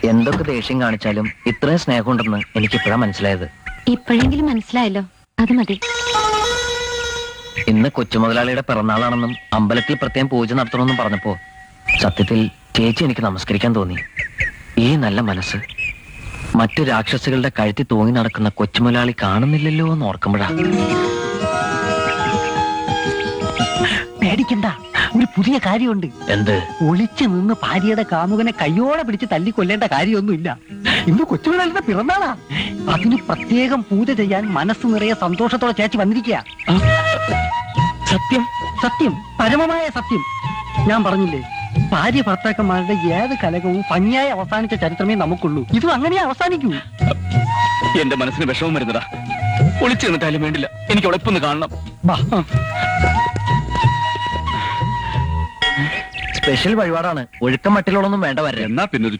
എന്തൊക്കെ ദേഷ്യം കാണിച്ചാലും ഇത്രയും സ്നേഹമുണ്ടെന്ന് എനിക്ക് ഇപ്പോഴാ മനസ്സിലായത് ഇപ്പോഴെങ്കിലും മനസ്സിലായല്ലോ അത് മതി ഇന്ന് കൊച്ചുമുതലാളിയുടെ പിറന്നാളാണെന്നും അമ്പലത്തിൽ പ്രത്യേകം പൂജ നടത്തണമെന്നും പറഞ്ഞപ്പോ സത്യത്തിൽ ചേച്ചി എനിക്ക് നമസ്കരിക്കാൻ തോന്നി ഈ നല്ല മനസ്സ് മറ്റു രാക്ഷസുകളുടെ കഴുത്തി തൂങ്ങി നടക്കുന്ന കൊച്ചുമുതലാളി കാണുന്നില്ലല്ലോ എന്ന് ഓർക്കുമ്പോഴാ പേടിക്കണ്ട ഒരു പുതിയ കാര്യമുണ്ട് എന്ത് ഒളിച്ചു നിന്ന് ഭാര്യയുടെ കാമുകനെ കയ്യോടെ പിടിച്ച് തല്ലിക്കൊല്ലേണ്ട കാര്യമൊന്നുമില്ല ഇന്ന് കൊച്ചുപിള്ളേരുടെ പിറന്നാളാ അതിന് പ്രത്യേകം പൂജ ചെയ്യാൻ മനസ്സ് നിറയെ സന്തോഷത്തോടെ ചേച്ചി വന്നിരിക്കുക സത്യം സത്യം പരമമായ സത്യം ഞാൻ പറഞ്ഞില്ലേ ഭാര്യ ഭർത്താക്കന്മാരുടെ ഏത് കലകവും ഭംഗിയായി അവസാനിച്ച ചരിത്രമേ നമുക്കുള്ളൂ ഇതും അങ്ങനെ അവസാനിക്കൂ എന്റെ മനസ്സിന് വിഷമം വരുന്നതാ ഒളിച്ചു നിന്നിട്ടാലും വേണ്ടില്ല എനിക്ക് ഉളപ്പൊന്ന് കാണണം ബാ സ്പെഷ്യൽ വഴിപാടാണ് ഒഴുക്കം മട്ടിലുള്ളൊന്നും വേണ്ട വരെ എന്നാ പിന്നെ ഒരു